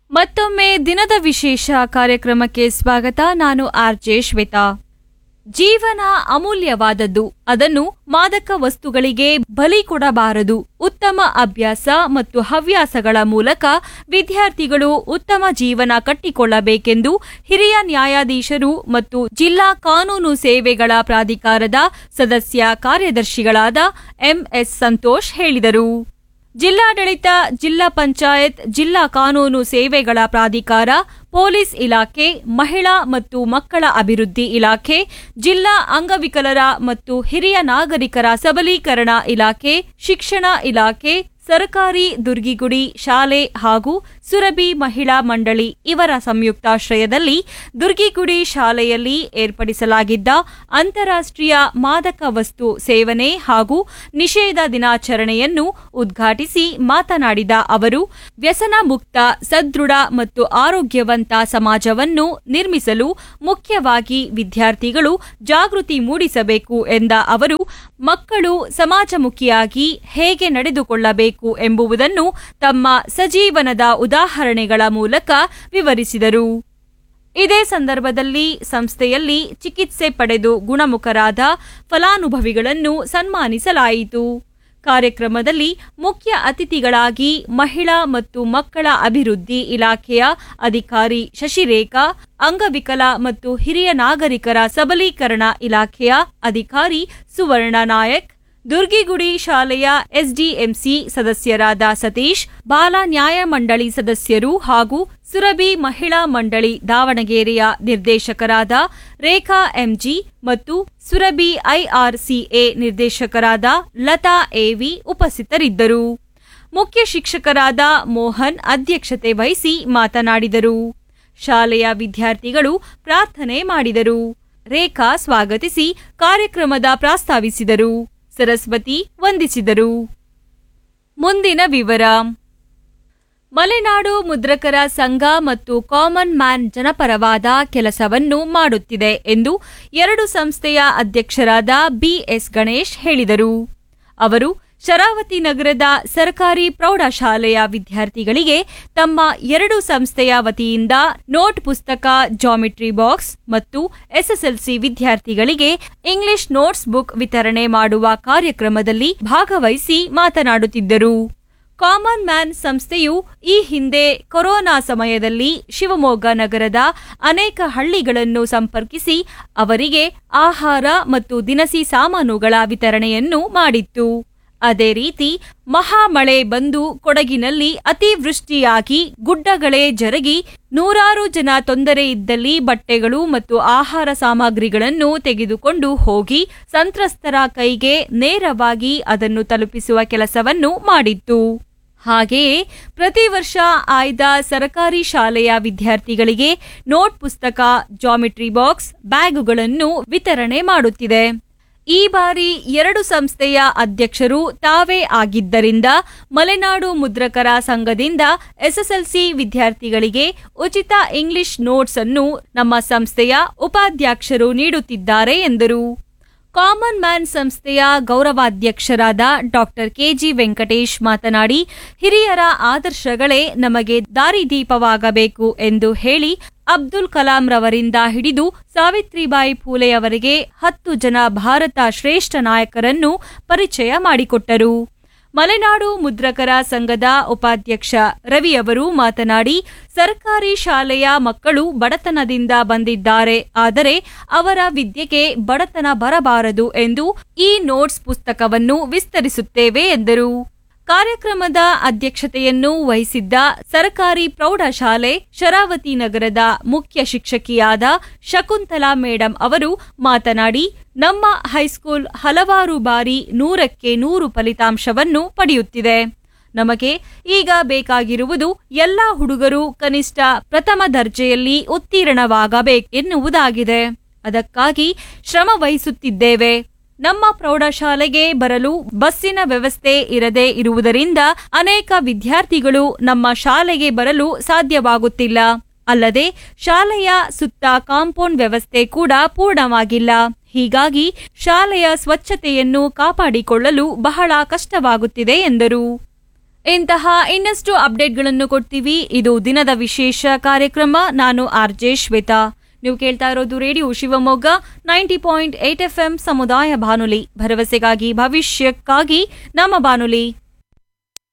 ಮತ್ತೊಮ್ಮೆ ದಿನದ ವಿಶೇಷ ಕಾರ್ಯಕ್ರಮಕ್ಕೆ ಸ್ವಾಗತ ನಾನು ಆರ್ ಜೆ ಶ್ವೇತಾ ಜೀವನ ಅಮೂಲ್ಯವಾದದ್ದು ಅದನ್ನು ಮಾದಕ ವಸ್ತುಗಳಿಗೆ ಬಲಿ ಕೊಡಬಾರದು ಉತ್ತಮ ಅಭ್ಯಾಸ ಮತ್ತು ಹವ್ಯಾಸಗಳ ಮೂಲಕ ವಿದ್ಯಾರ್ಥಿಗಳು ಉತ್ತಮ ಜೀವನ ಕಟ್ಟಿಕೊಳ್ಳಬೇಕೆಂದು ಹಿರಿಯ ನ್ಯಾಯಾಧೀಶರು ಮತ್ತು ಜಿಲ್ಲಾ ಕಾನೂನು ಸೇವೆಗಳ ಪ್ರಾಧಿಕಾರದ ಸದಸ್ಯ ಕಾರ್ಯದರ್ಶಿಗಳಾದ ಎಂಎಸ್ ಸಂತೋಷ್ ಹೇಳಿದರು ಜಿಲ್ಲಾಡಳಿತ ಜಿಲ್ಲಾ ಪಂಚಾಯತ್ ಜಿಲ್ಲಾ ಕಾನೂನು ಸೇವೆಗಳ ಪ್ರಾಧಿಕಾರ ಪೊಲೀಸ್ ಇಲಾಖೆ ಮಹಿಳಾ ಮತ್ತು ಮಕ್ಕಳ ಅಭಿವೃದ್ಧಿ ಇಲಾಖೆ ಜಿಲ್ಲಾ ಅಂಗವಿಕಲರ ಮತ್ತು ಹಿರಿಯ ನಾಗರಿಕರ ಸಬಲೀಕರಣ ಇಲಾಖೆ ಶಿಕ್ಷಣ ಇಲಾಖೆ ಸರ್ಕಾರಿ ದುರ್ಗಿಗುಡಿ ಶಾಲೆ ಹಾಗೂ ಸುರಭಿ ಮಹಿಳಾ ಮಂಡಳಿ ಇವರ ಸಂಯುಕ್ತಾಶ್ರಯದಲ್ಲಿ ದುರ್ಗಿಗುಡಿ ಶಾಲೆಯಲ್ಲಿ ಏರ್ಪಡಿಸಲಾಗಿದ್ದ ಅಂತಾರಾಷ್ಟ್ರೀಯ ಮಾದಕ ವಸ್ತು ಸೇವನೆ ಹಾಗೂ ನಿಷೇಧ ದಿನಾಚರಣೆಯನ್ನು ಉದ್ಘಾಟಿಸಿ ಮಾತನಾಡಿದ ಅವರು ವ್ಯಸನ ಮುಕ್ತ ಸದೃಢ ಮತ್ತು ಆರೋಗ್ಯವಂತ ಸಮಾಜವನ್ನು ನಿರ್ಮಿಸಲು ಮುಖ್ಯವಾಗಿ ವಿದ್ಯಾರ್ಥಿಗಳು ಜಾಗೃತಿ ಮೂಡಿಸಬೇಕು ಎಂದ ಅವರು ಮಕ್ಕಳು ಸಮಾಜಮುಖಿಯಾಗಿ ಹೇಗೆ ನಡೆದುಕೊಳ್ಳಬೇಕು ಎಂಬುದನ್ನು ತಮ್ಮ ಸಜೀವನದ ಉದಾಹರಣೆಗಳ ಮೂಲಕ ವಿವರಿಸಿದರು ಇದೇ ಸಂದರ್ಭದಲ್ಲಿ ಸಂಸ್ಥೆಯಲ್ಲಿ ಚಿಕಿತ್ಸೆ ಪಡೆದು ಗುಣಮುಖರಾದ ಫಲಾನುಭವಿಗಳನ್ನು ಸನ್ಮಾನಿಸಲಾಯಿತು ಕಾರ್ಯಕ್ರಮದಲ್ಲಿ ಮುಖ್ಯ ಅತಿಥಿಗಳಾಗಿ ಮಹಿಳಾ ಮತ್ತು ಮಕ್ಕಳ ಅಭಿವೃದ್ಧಿ ಇಲಾಖೆಯ ಅಧಿಕಾರಿ ಶಶಿರೇಖಾ ಅಂಗವಿಕಲ ಮತ್ತು ಹಿರಿಯ ನಾಗರಿಕರ ಸಬಲೀಕರಣ ಇಲಾಖೆಯ ಅಧಿಕಾರಿ ಸುವರ್ಣ ನಾಯಕ್ ದುರ್ಗಿಗುಡಿ ಶಾಲೆಯ ಎಸ್ಡಿಎಂಸಿ ಸದಸ್ಯರಾದ ಸತೀಶ್ ಬಾಲ ನ್ಯಾಯ ಮಂಡಳಿ ಸದಸ್ಯರು ಹಾಗೂ ಸುರಭಿ ಮಹಿಳಾ ಮಂಡಳಿ ದಾವಣಗೆರೆಯ ನಿರ್ದೇಶಕರಾದ ರೇಖಾ ಎಂಜಿ ಮತ್ತು ಸುರಭಿ ಐಆರ್ಸಿಎ ನಿರ್ದೇಶಕರಾದ ಲತಾ ಎವಿ ಉಪಸ್ಥಿತರಿದ್ದರು ಮುಖ್ಯ ಶಿಕ್ಷಕರಾದ ಮೋಹನ್ ಅಧ್ಯಕ್ಷತೆ ವಹಿಸಿ ಮಾತನಾಡಿದರು ಶಾಲೆಯ ವಿದ್ಯಾರ್ಥಿಗಳು ಪ್ರಾರ್ಥನೆ ಮಾಡಿದರು ರೇಖಾ ಸ್ವಾಗತಿಸಿ ಕಾರ್ಯಕ್ರಮದ ಪ್ರಾಸ್ತಾವಿಸಿದರು ಸರಸ್ವತಿ ವಂದಿಸಿದರು ಮುಂದಿನ ವಿವರ ಮಲೆನಾಡು ಮುದ್ರಕರ ಸಂಘ ಮತ್ತು ಕಾಮನ್ ಮ್ಯಾನ್ ಜನಪರವಾದ ಕೆಲಸವನ್ನು ಮಾಡುತ್ತಿದೆ ಎಂದು ಎರಡು ಸಂಸ್ಥೆಯ ಅಧ್ಯಕ್ಷರಾದ ಬಿಎಸ್ ಗಣೇಶ್ ಹೇಳಿದರು ಅವರು ಶರಾವತಿ ನಗರದ ಸರ್ಕಾರಿ ಪ್ರೌಢಶಾಲೆಯ ವಿದ್ಯಾರ್ಥಿಗಳಿಗೆ ತಮ್ಮ ಎರಡು ಸಂಸ್ಥೆಯ ವತಿಯಿಂದ ನೋಟ್ ಪುಸ್ತಕ ಜಾಮಿಟ್ರಿ ಬಾಕ್ಸ್ ಮತ್ತು ಎಸ್ಎಸ್ಎಲ್ಸಿ ವಿದ್ಯಾರ್ಥಿಗಳಿಗೆ ಇಂಗ್ಲಿಷ್ ನೋಟ್ಸ್ ಬುಕ್ ವಿತರಣೆ ಮಾಡುವ ಕಾರ್ಯಕ್ರಮದಲ್ಲಿ ಭಾಗವಹಿಸಿ ಮಾತನಾಡುತ್ತಿದ್ದರು ಕಾಮನ್ ಮ್ಯಾನ್ ಸಂಸ್ಥೆಯು ಈ ಹಿಂದೆ ಕೊರೋನಾ ಸಮಯದಲ್ಲಿ ಶಿವಮೊಗ್ಗ ನಗರದ ಅನೇಕ ಹಳ್ಳಿಗಳನ್ನು ಸಂಪರ್ಕಿಸಿ ಅವರಿಗೆ ಆಹಾರ ಮತ್ತು ದಿನಸಿ ಸಾಮಾನುಗಳ ವಿತರಣೆಯನ್ನು ಮಾಡಿತ್ತು ಅದೇ ರೀತಿ ಮಹಾಮಳೆ ಬಂದು ಕೊಡಗಿನಲ್ಲಿ ಅತಿವೃಷ್ಟಿಯಾಗಿ ಗುಡ್ಡಗಳೇ ಜರಗಿ ನೂರಾರು ಜನ ತೊಂದರೆ ಇದ್ದಲ್ಲಿ ಬಟ್ಟೆಗಳು ಮತ್ತು ಆಹಾರ ಸಾಮಗ್ರಿಗಳನ್ನು ತೆಗೆದುಕೊಂಡು ಹೋಗಿ ಸಂತ್ರಸ್ತರ ಕೈಗೆ ನೇರವಾಗಿ ಅದನ್ನು ತಲುಪಿಸುವ ಕೆಲಸವನ್ನು ಮಾಡಿತ್ತು ಹಾಗೆಯೇ ಪ್ರತಿ ವರ್ಷ ಆಯ್ದ ಸರ್ಕಾರಿ ಶಾಲೆಯ ವಿದ್ಯಾರ್ಥಿಗಳಿಗೆ ನೋಟ್ ಪುಸ್ತಕ ಜಾಮಿಟ್ರಿ ಬಾಕ್ಸ್ ಬ್ಯಾಗುಗಳನ್ನು ವಿತರಣೆ ಮಾಡುತ್ತಿದೆ ಈ ಬಾರಿ ಎರಡು ಸಂಸ್ಥೆಯ ಅಧ್ಯಕ್ಷರು ತಾವೇ ಆಗಿದ್ದರಿಂದ ಮಲೆನಾಡು ಮುದ್ರಕರ ಸಂಘದಿಂದ ಎಸ್ಎಸ್ಎಲ್ಸಿ ವಿದ್ಯಾರ್ಥಿಗಳಿಗೆ ಉಚಿತ ಇಂಗ್ಲಿಷ್ ನೋಟ್ಸ್ ಅನ್ನು ನಮ್ಮ ಸಂಸ್ಥೆಯ ಉಪಾಧ್ಯಕ್ಷರು ನೀಡುತ್ತಿದ್ದಾರೆ ಎಂದರು ಕಾಮನ್ ಮ್ಯಾನ್ ಸಂಸ್ಥೆಯ ಗೌರವಾಧ್ಯಕ್ಷರಾದ ಡಾಕ್ಟರ್ ಕೆಜಿ ವೆಂಕಟೇಶ್ ಮಾತನಾಡಿ ಹಿರಿಯರ ಆದರ್ಶಗಳೇ ನಮಗೆ ದಾರಿದೀಪವಾಗಬೇಕು ಎಂದು ಹೇಳಿ ಅಬ್ದುಲ್ ಕಲಾಂ ರವರಿಂದ ಹಿಡಿದು ಸಾವಿತ್ರಿಬಾಯಿ ಫೂಲೆಯವರೆಗೆ ಹತ್ತು ಜನ ಭಾರತ ಶ್ರೇಷ್ಠ ನಾಯಕರನ್ನು ಪರಿಚಯ ಮಾಡಿಕೊಟ್ಟರು ಮಲೆನಾಡು ಮುದ್ರಕರ ಸಂಘದ ಉಪಾಧ್ಯಕ್ಷ ರವಿಯವರು ಮಾತನಾಡಿ ಸರ್ಕಾರಿ ಶಾಲೆಯ ಮಕ್ಕಳು ಬಡತನದಿಂದ ಬಂದಿದ್ದಾರೆ ಆದರೆ ಅವರ ವಿದ್ಯೆಗೆ ಬಡತನ ಬರಬಾರದು ಎಂದು ಈ ನೋಟ್ಸ್ ಪುಸ್ತಕವನ್ನು ವಿಸ್ತರಿಸುತ್ತೇವೆ ಎಂದರು ಕಾರ್ಯಕ್ರಮದ ಅಧ್ಯಕ್ಷತೆಯನ್ನು ವಹಿಸಿದ್ದ ಸರ್ಕಾರಿ ಪ್ರೌಢಶಾಲೆ ಶರಾವತಿ ನಗರದ ಮುಖ್ಯ ಶಿಕ್ಷಕಿಯಾದ ಶಕುಂತಲಾ ಮೇಡಂ ಅವರು ಮಾತನಾಡಿ ನಮ್ಮ ಹೈಸ್ಕೂಲ್ ಹಲವಾರು ಬಾರಿ ನೂರಕ್ಕೆ ನೂರು ಫಲಿತಾಂಶವನ್ನು ಪಡೆಯುತ್ತಿದೆ ನಮಗೆ ಈಗ ಬೇಕಾಗಿರುವುದು ಎಲ್ಲ ಹುಡುಗರು ಕನಿಷ್ಠ ಪ್ರಥಮ ದರ್ಜೆಯಲ್ಲಿ ಉತ್ತೀರ್ಣವಾಗಬೇಕೆನ್ನುವುದಾಗಿದೆ ಅದಕ್ಕಾಗಿ ಶ್ರಮ ವಹಿಸುತ್ತಿದ್ದೇವೆ ನಮ್ಮ ಪ್ರೌಢಶಾಲೆಗೆ ಬರಲು ಬಸ್ಸಿನ ವ್ಯವಸ್ಥೆ ಇರದೇ ಇರುವುದರಿಂದ ಅನೇಕ ವಿದ್ಯಾರ್ಥಿಗಳು ನಮ್ಮ ಶಾಲೆಗೆ ಬರಲು ಸಾಧ್ಯವಾಗುತ್ತಿಲ್ಲ ಅಲ್ಲದೆ ಶಾಲೆಯ ಸುತ್ತ ಕಾಂಪೌಂಡ್ ವ್ಯವಸ್ಥೆ ಕೂಡ ಪೂರ್ಣವಾಗಿಲ್ಲ ಹೀಗಾಗಿ ಶಾಲೆಯ ಸ್ವಚ್ಛತೆಯನ್ನು ಕಾಪಾಡಿಕೊಳ್ಳಲು ಬಹಳ ಕಷ್ಟವಾಗುತ್ತಿದೆ ಎಂದರು ಇಂತಹ ಇನ್ನಷ್ಟು ಅಪ್ಡೇಟ್ಗಳನ್ನು ಕೊಡ್ತೀವಿ ಇದು ದಿನದ ವಿಶೇಷ ಕಾರ್ಯಕ್ರಮ ನಾನು ಆರ್ ಜೆ ಶ್ವೇತಾ ನೀವು ಕೇಳ್ತಾ ಇರೋದು radio Shivamogga ninety point eight F M ಸಮುದಾಯ ಬಾನುಲಿ ಭರವಸೆಗಾಗಿ ಭವಿಷ್ಯಕ್ಕಾಗಿ ನಮ್ಮ ಬಾನುಲಿ